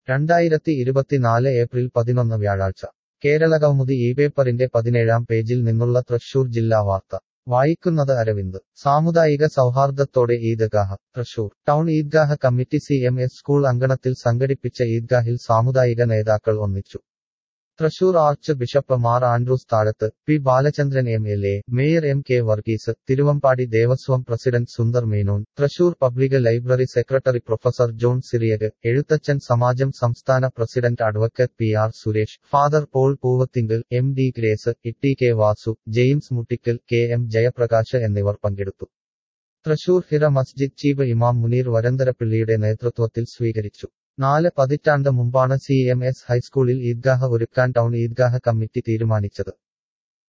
രണ്ടായിരത്തി ഇരുപത്തിനാല് ഏപ്രിൽ പതിനൊന്ന് വ്യാഴാഴ്ച കേരളകൗമുദി ഈ പേപ്പറിന്റെ പതിനേഴാം പേജിൽ നിന്നുള്ള തൃശൂർ ജില്ലാ വാർത്ത വായിക്കുന്നത് അരവിന്ദ് സാമുദായിക സൗഹാർദ്ദത്തോടെ Eidgah Thrissur town Eidgah committee C M S school അങ്കണത്തിൽ സംഘടിപ്പിച്ച ഈദ്ഗാഹിൽ സാമുദായിക നേതാക്കൾ ഒന്നിച്ചു Thrissur archbishop Mar Andrews Thazhath P Balachandran M L A mayor M K Varghese Thiruvambady Devaswom president Sundar Menon Thrissur public library secretary professor John Cyriac Ezhuthachan Samajam സംസ്ഥാന president advocate P R Suresh father Paul Poovathingal M D Grace Itty K Vasu James Muttikkal K M Jayaprakash എന്നിവർ പങ്കെടുത്തു തൃശൂർ ഹിറ മസ്ജിദ് chief ഇമാം മുനീർ വരന്തരപ്പിള്ളിയുടെ നേതൃത്വത്തിൽ സ്വീകരിച്ചു നാല് പതിറ്റാണ്ട് മുമ്പാണ് സി എം എസ് ഹൈസ്കൂളിൽ ഈദ്ഗാഹ് ഒരുക്കാൻ ടൗൺ ഈദ്ഗാഹ് കമ്മിറ്റി തീരുമാനിച്ചത്